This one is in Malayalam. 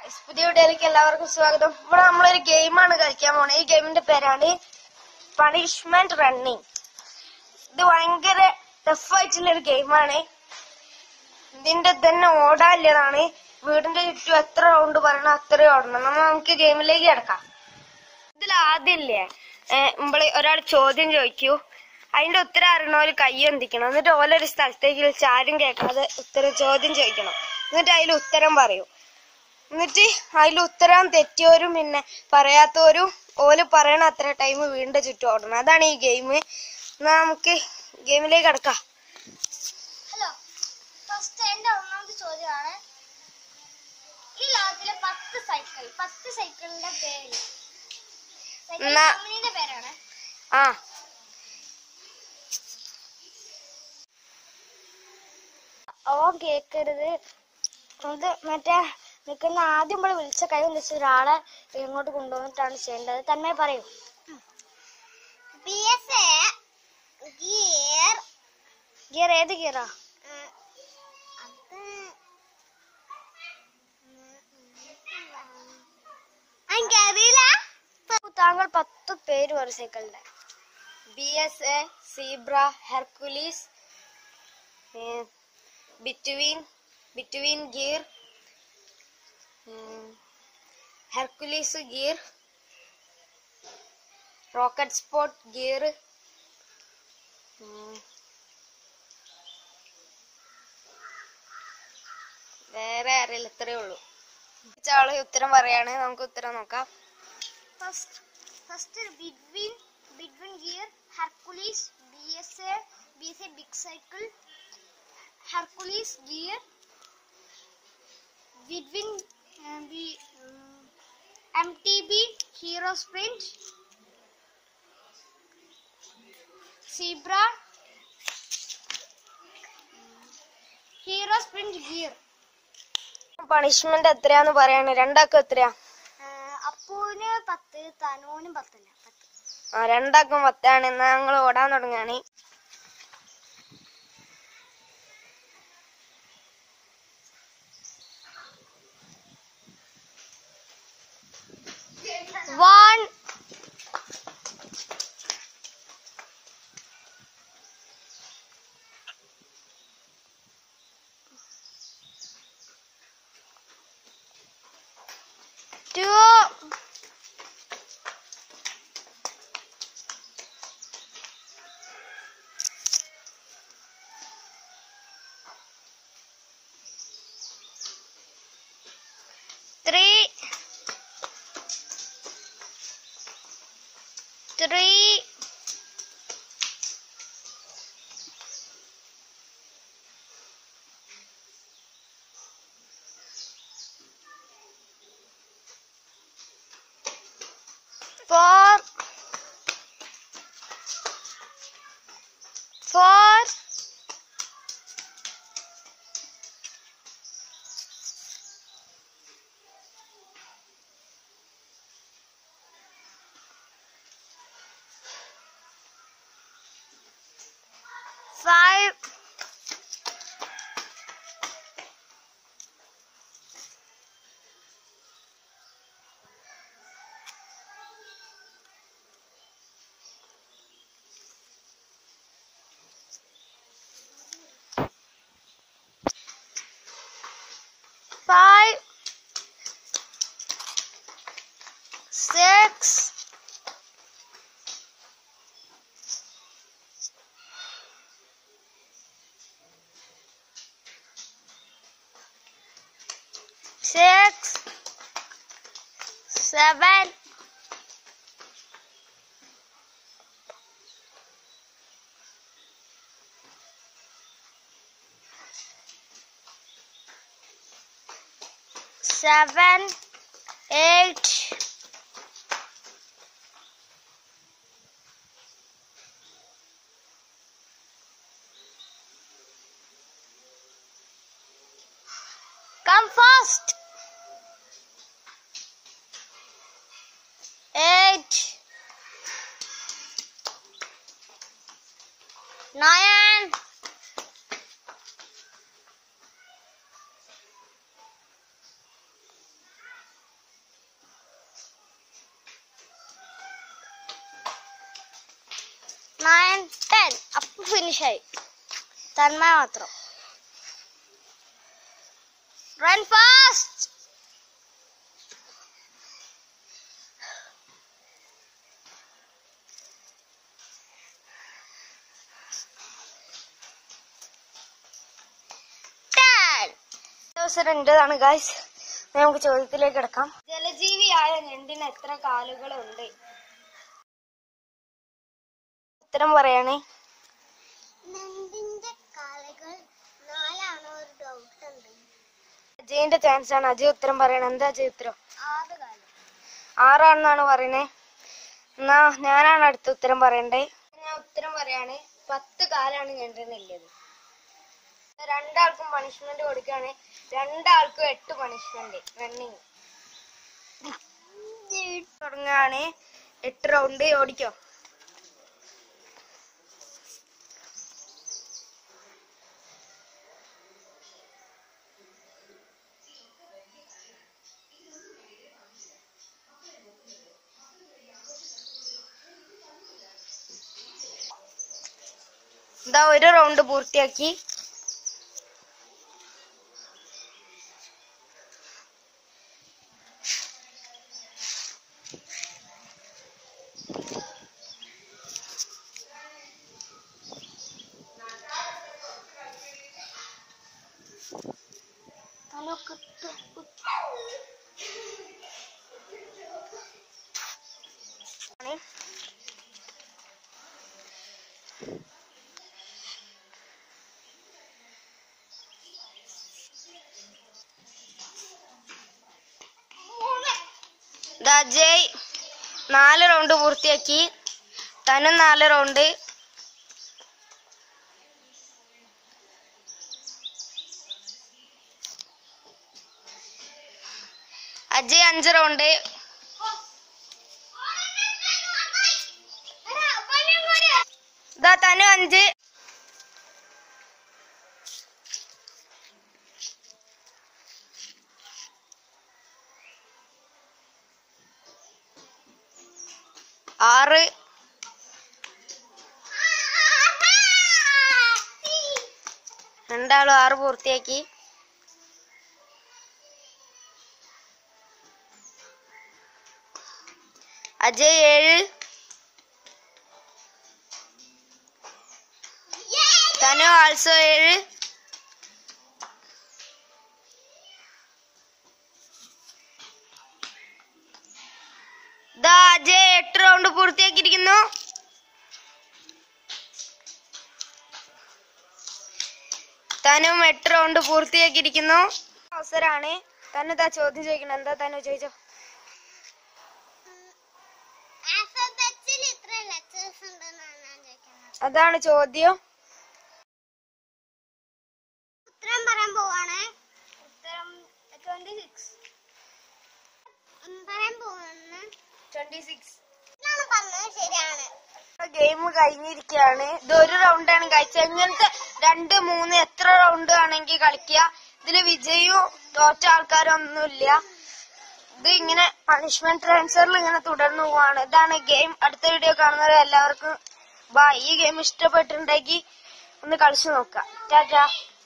ഗൈസ്, പുതിയ വീഡിയോയിലേക്ക് എല്ലാവർക്കും സ്വാഗതം ഇവിടെ നമ്മളൊരു ഗെയിമാണ് കളിക്കാൻ പോണേ ഈ ഗെയിമിന്റെ പേരാണ് പണിഷ്മെന്റ് റണ്ണിങ് ഇത് ഭയങ്കര ടഫായിട്ടുള്ള ഒരു ഗെയിമാണ് ഇതിന്റെ തന്നെ ഓടാനില്ലതാണ് വീടിന്റെ ചുറ്റും എത്ര റൗണ്ട് പറയണം അത്രയും ഓടണം നമ്മ നമുക്ക് ഗെയിമിലേക്ക് കിടക്കാം ഇതിൽ ആദ്യമില്ലേ നമ്മള് ഒരാൾ ചോദ്യം ചോദിക്കൂ അതിന്റെ ഉത്തരം അറിയണോര് കൈ എന്തിക്കണം എന്നിട്ട് ഓലൊരു സ്ഥലത്തേക്ക് വിളിച്ച് ആരും കേൾക്കാതെ ഉത്തരം ചോദ്യം ചോദിക്കണം എന്നിട്ട് അതിൽ ഉത്തരം പറയൂ എന്നിട്ട് അതിൽ ഉത്തരം തെറ്റിയവരും പിന്നെ പറയാത്തവരും ഓല് പറയണ അത്ര ടൈം വീണ്ടും ചുറ്റും ഓടണം അതാണ് ഈ ഗെയിം എന്നാ നമുക്ക് ഗെയിമിലേക്ക് കിടക്കാം ഹലോ ഫസ്റ്റ് എന്റെ ഒന്നാമത്തെ ചോദ്യമാണ് ഈ ലോകത്തിലെ പത്ത് സൈക്കിൾ പത്ത് സൈക്കിളിന്റെ പേര് സൈക്കിൾ എന്നാ- കമ്പനിയുടെ പേരാണ് ആ ഓൻ കേക്കരുത് അത് മറ്റേ നിൽക്കുന്ന ആദ്യം നമ്മൾ വിളിച്ച കൈ വെച്ച ഒരാളെ ഇങ്ങോട്ട് കൊണ്ടുവന്നിട്ടാണ് ചെയ്യേണ്ടത് തന്നെ പറയൂ ഗിയർ ഗിയർ ഏത് ഗിയറാ എനിക്കറിയില്ല താങ്കൾ പത്ത് പേര് ഒരു സൈക്കിളിന്റെ B S A zebra Hercules between between gear Hercules gear rocket sport gear വേറെ അറിയില്ല ഇത്രയേ ഉള്ളൂ ആള് ഉത്തരം പറയാണ് നമുക്ക് ഉത്തരം നോക്കാം first first between between gear Hercules B S A B S A big cycle Hercules gear between M T B Hero sprint zebra Hero sprint gear punishment എത്രയാന്ന് പറയാണ് രണ്ടാക്കും എത്രയാ അപ്പൂന് പത്ത് തനൂനും പത്തല്ല പത്ത് ആ രണ്ടാക്കും പത്താണ് എന്നാ ഞങ്ങൾ ഓടാൻ തുടങ്ങാണ് One. Two. Three. three, four, four, five, five, six, six, seven, seven, eight, come fast. Eight, nine, nine ten അപ്പൊ ഫിനിഷായി തന്മ മാത്രം റൺ ഫാസ്റ്റ് ടെൻ അവസരം എന്റേതാണ് ഗായ്സ് നമുക്ക് ചോദ്യത്തിലേക്ക് കിടക്കാം ജലജീവിയായ ഞണ്ടിന് എത്ര കാലുകളുണ്ട് ഉത്തരം പറയണേ നന്ദിന്റെ കാലുകൾ നാലാണോ ഒരു ഡൗട്ട് ഉണ്ട് അജയിന്റെ ചാൻസ് ആണ് അജയ് ഉത്തരം പറയണേ എന്താ അജയ് ഉത്തരം ആറ് കാലം ആറാണെന്നാണ് പറയണേ എന്നാ ഞാനാണ് അടുത്ത ഉത്തരം പറയണ്ടേ ഞാൻ ഉത്തരം പറയാണ് പത്ത് കാലാണ് ഞണ്ടിനുള്ളത് രണ്ടാൾക്കും പണിഷ്മെന്റ് കൊടുക്കുകയാണ് രണ്ടാൾക്കും എട്ട് പണിഷ്മെന്റ് റണ്ണിങ് തുടങ്ങുകയാണ് എട്ട് റൗണ്ട് ഓടിക്കോ ഇതാ ഒരു റൗണ്ട് പൂർത്തിയാക്കി ആണ്. ദാ അജയ് നാല് റൗണ്ട് പൂർത്തിയാക്കി തനും നാല് റൗണ്ട് അജയ് അഞ്ച് റൗണ്ട് ദാ തനു അഞ്ച് ആറ് രണ്ടാളും ആറ് പൂർത്തിയാക്കി അജയ് ഏഴ് തനു ആൾസോ ഏഴ് ദാ അജയ് എട്ട് റൗണ്ട് പൂർത്തിയാക്കിയിരിക്കുന്നു തനും എട്ട് റൗണ്ട് പൂർത്തിയാക്കിയിരിക്കുന്നു അവസരാണ് തന്നെ താ ചോദ്യം ചോദിക്കണം എന്താ തന്നെ ചോദിച്ചോ ആൽഫബറ്റ്സിൽ ഇത്ര ലെറ്റേഴ്സ് ഉണ്ടെന്നാണ് ഞാൻ ചോദിക്കുന്നത് അതാണ് ചോദ്യം ഉത്തരം പറയാൻ പോവാണ് ഉത്തരം ട്വന്റി സിക്സ് പറയാൻ പോവാണ് ട്വന്റി സിക്സ് ഇതാണ് പറഞ്ഞത് ശരിയാണ് ഗെയിം കഴിഞ്ഞിരിക്കുകയാണ് ഇത് ഒരു റൗണ്ടാണ് കഴിച്ചത് ഇങ്ങനത്തെ രണ്ട് മൂന്ന് എത്ര റൗണ്ട് ആണെങ്കിൽ കളിക്കുക ഇതില് വിജയും തോറ്റ ആൾക്കാരും ഒന്നുമില്ല ഇത് ഇങ്ങനെ പണിഷ്മെന്റ് ട്രാൻസ്ഫറിൽ ഇങ്ങനെ തുടർന്നു പോവാണ് ഇതാണ് ഗെയിം അടുത്ത വീഡിയോ കാണുന്നവർ എല്ലാവർക്കും ബാ ഈ ഗെയിം ഇഷ്ടപ്പെട്ടിട്ടുണ്ടെങ്കിൽ ഒന്ന് കളിച്ചു നോക്കാം ടാറ്റാ